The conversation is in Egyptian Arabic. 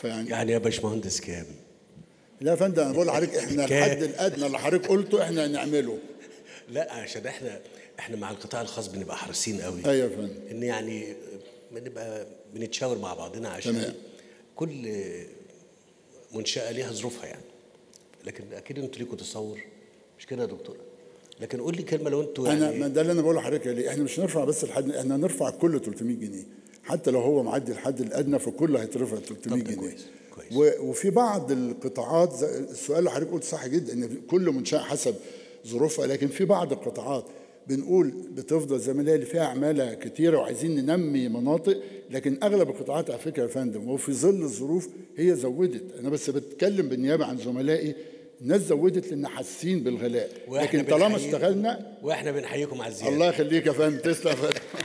فيعني يعني يا باشمهندس كام لا يا فندم انا بقول لحضرتك احنا كام؟ الحد الادنى اللي حضرتك قلته احنا نعمله لا عشان احنا احنا مع القطاع الخاص بنبقى حريصين قوي ايوه يا فندم ان يعني بنبقى بنتشاور مع بعضنا عشان تمام. كل منشأة ليها ظروفها يعني لكن اكيد انتوا ليكوا تصور مش كده يا دكتور لكن قول لي كلمه لو انتوا انا يعني ما ده اللي انا بقول لحضرتك ليه احنا مش نرفع بس الحد احنا نرفع كل 300 جنيه حتى لو هو معدي الحد الادنى فكله هيترفع 300 طب ده جنيه كويس، كويس. و- وفي بعض القطاعات زي- السؤال اللي حضرتك قلت صح جدا ان كل منشاه حسب ظروفها لكن في بعض القطاعات بنقول بتفضل زي ما هي اللي فيها عماله كتيره وعايزين ننمي مناطق لكن اغلب القطاعات على فكره يا فندم وفي ظل الظروف هي زودت انا بس بتكلم بالنيابه عن زملائي الناس زودت لان حاسين بالغلاء وإحنا لكن طالما بنحييكم- اشتغلنا واحنا بنحييكم على الزياده الله يخليك يا فندم تسلم يا فندم